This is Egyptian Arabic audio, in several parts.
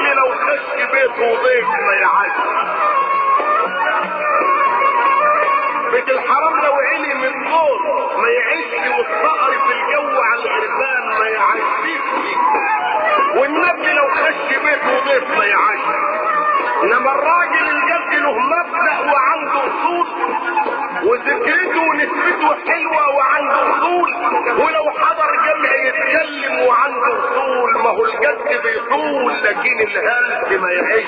والنبي لو خش بيته ضيف ما يعش بيت الحرام لو علي من دور ما يعيش والصقر في الجو على الغربان ما يعيش والنبي لو خش بيته ضيف ما يعيش انما الراجل الجد له مبدا وعنده اصول وذكرته ونسبته حلوه وعنده اصول ولو حضر جمع يتكلم وعنده اصول ما هو الجد بيطول لكن الهلس ما يعيش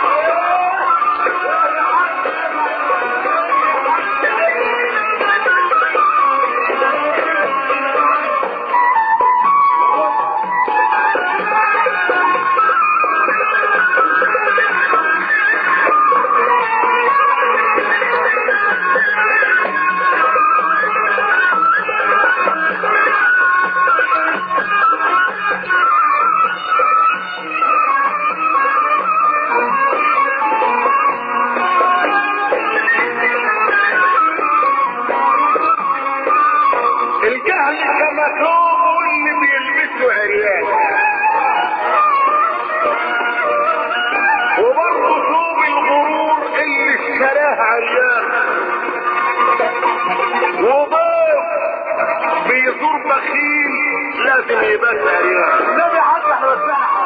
الجهل كما ثوبه اللي بيلبسه عريان وبرضه ثوب الغرور اللي اشتراه عريان وضيف بيزور بخيل لازم يبان عريان النبي حتى احنا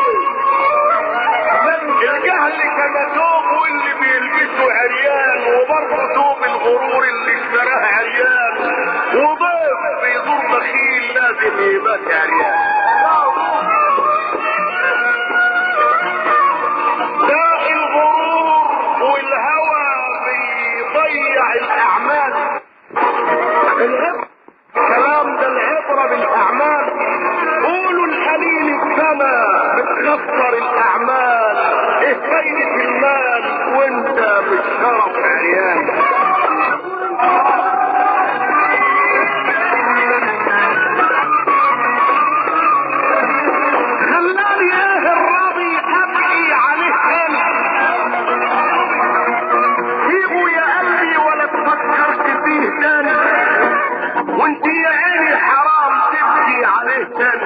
الجهل كما ثوبه اللي بيلبسه عريان وبرضه ثوب الغرور اللي اشتراه عريان وضيف بيزور بخيل لازم يبقى عريان ده الغرور والهوى بيضيع الاعمال العبرة الكلام ده العبرة بالاعمال قولوا القليل السما بتخسر الاعمال ايه فايدة المال وانت بالشرف عريان خلاني ايه الراضي ابكي عليه تاني سيبه يا قلبي ولا تفكرش فيه تاني وانت يا عيني حرام تبكي عليه تاني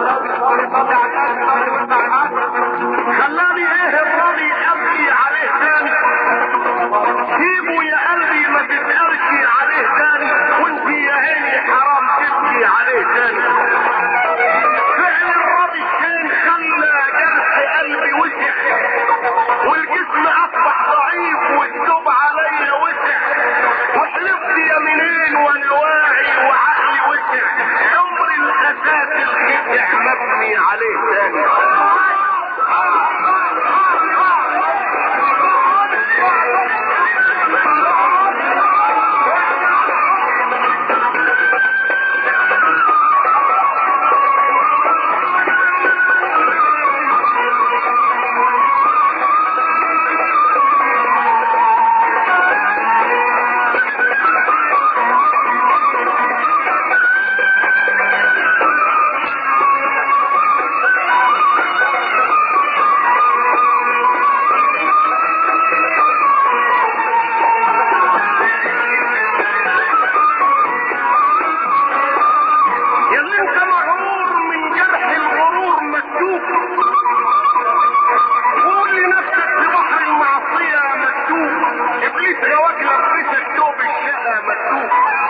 خلاني ايه الراضي ابكي عليه تاني سيبه يا قلبي ما تتقرشي عليه تاني وانت يا عيني حرام تبكي عليه تاني فعل الراضي كان خلى جرح قلبي وسع والجسم اصبح ضعيف والثوب عليا وسع وحلفت يمينين وانا واعي وعقلي وسع عمر الاساس الخدع مبني عليه تاني يا اللي انت مغرور من جرح الغرور مكتوب قول لنفسك في بحر المعصية مكتوب ابليس غواك لبسك ثوب الشقة مكتوب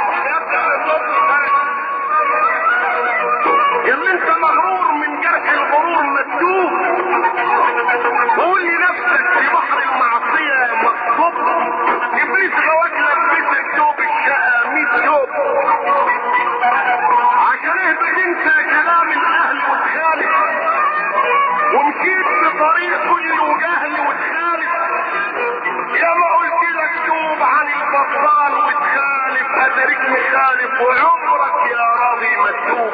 يا اللي انت مغرور من جرح الغرور مكتوب قول لنفسك في بحر المعصية مكتوب ابليس غواك لبسك ثوب الشقة 100 ثوب عشان اهبط انت كلام الاهل وتخالف ومشيت بطريق كل وجهل وتخالف يا ما قلت لك توب عن البطال وتخالف اترك مخالف وعمرك يا راضي مكتوب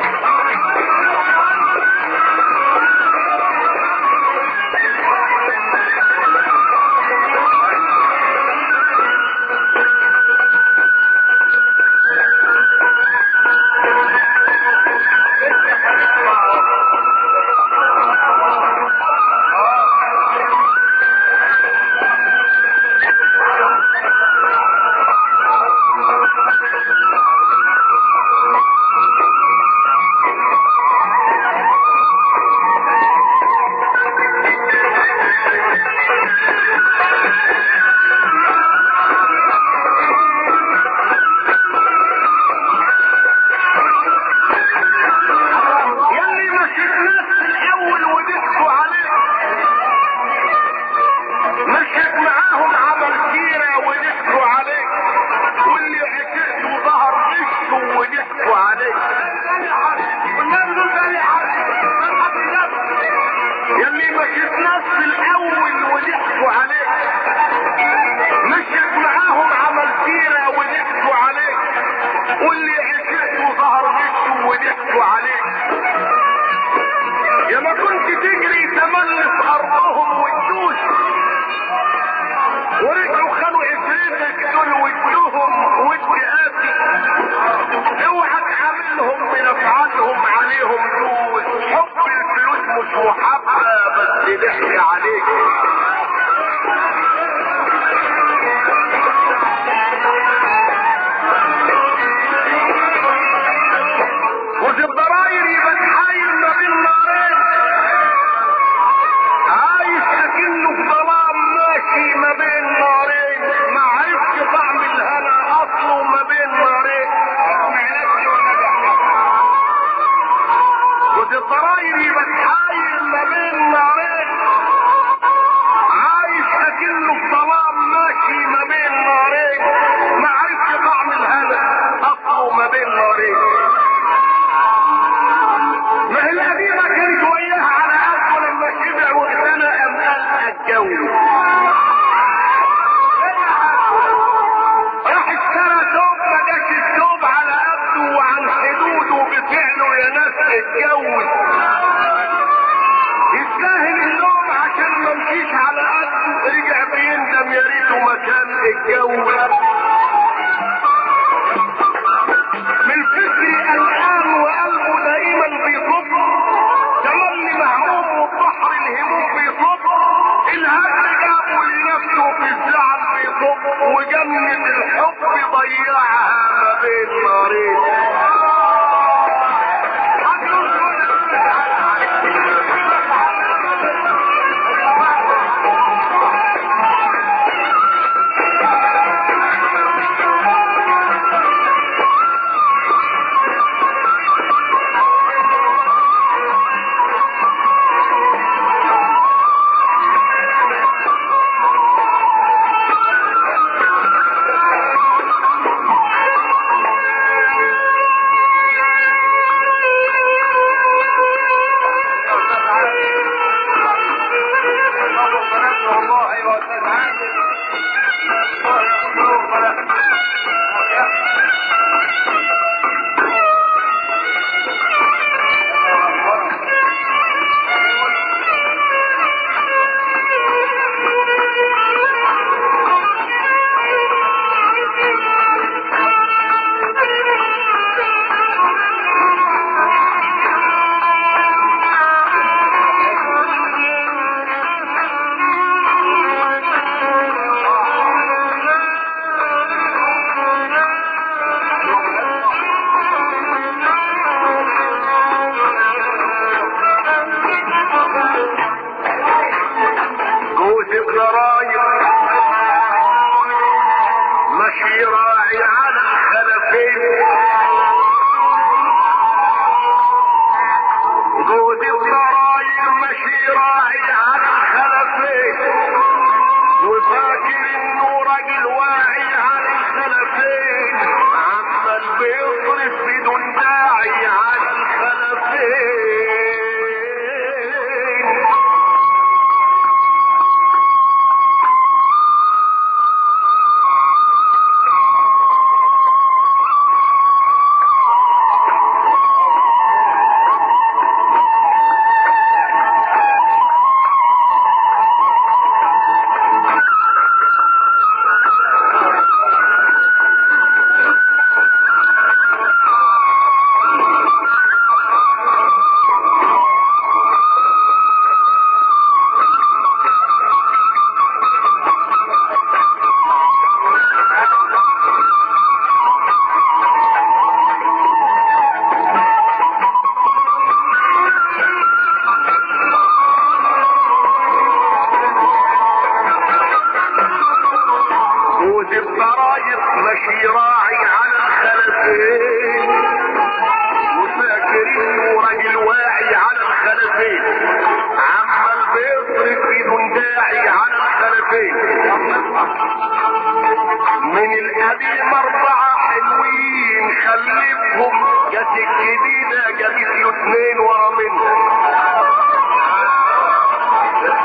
مشيت ناس في الاول وضحكوا عليك مشيت معاهم عمل سيرة وضحكوا عليك واللي عشقت وظهر وشه وضحكوا عليك يا ما كنت تجري تملي في ارضهم وتدوس ورجعوا خلوا عفريتك دول وادوهم وادي اوعى تعاملهم من افعالهم عليهم دوس حب الفلوس مش محبة بس ضحك عليك وفي الضراير يبقى تحايل ما بين نارين عايش اكنه في ظلام ماشي ما بين نارين ما عرفش طعم الهنا اصله ما بين نارين وفي الضراير يبقى تحايل ما بين نارين عايش اكنه في ظلام ماشي ما بين نارين ما عرفش طعم الهنا اصله ما بين نارين ما هي القديمة كانت وياها على قلبه لما شبع واغتنى ام قال اتجوز راح اشترى ثوب ما جاش الثوب على قده وعن حدوده بفعله يا ناس اتجوز يستاهل اللوم عشان ما مشيش على قده رجع بيندم يا ريته ما كان اتجوز من فكري قلقان وقلبه دائما بيصب تملي مهموم وبحر الهموم بيصب الهم جابه لنفسه في الزعل بيصب وجنة الحب ضيعها ما بين نارين جوز الضرايب ماشي راعي على الخلفين جوز الضرايب ماشي راعي على الخلفين وفاكر انه راجل واعي على الخلفين عمال بيصرف بدون داعي على الخلفين جوز الضرايب ماشي راعي على الخلفين وفاكر انه راجل واعي على الخلفين عمال بيصرف بدون داعي على الخلفين من القديم اربعة حلوين خلفهم جت الجديدة جابت له اتنين ورا منهم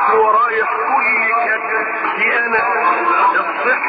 ورايح كل كتفي انا الصحة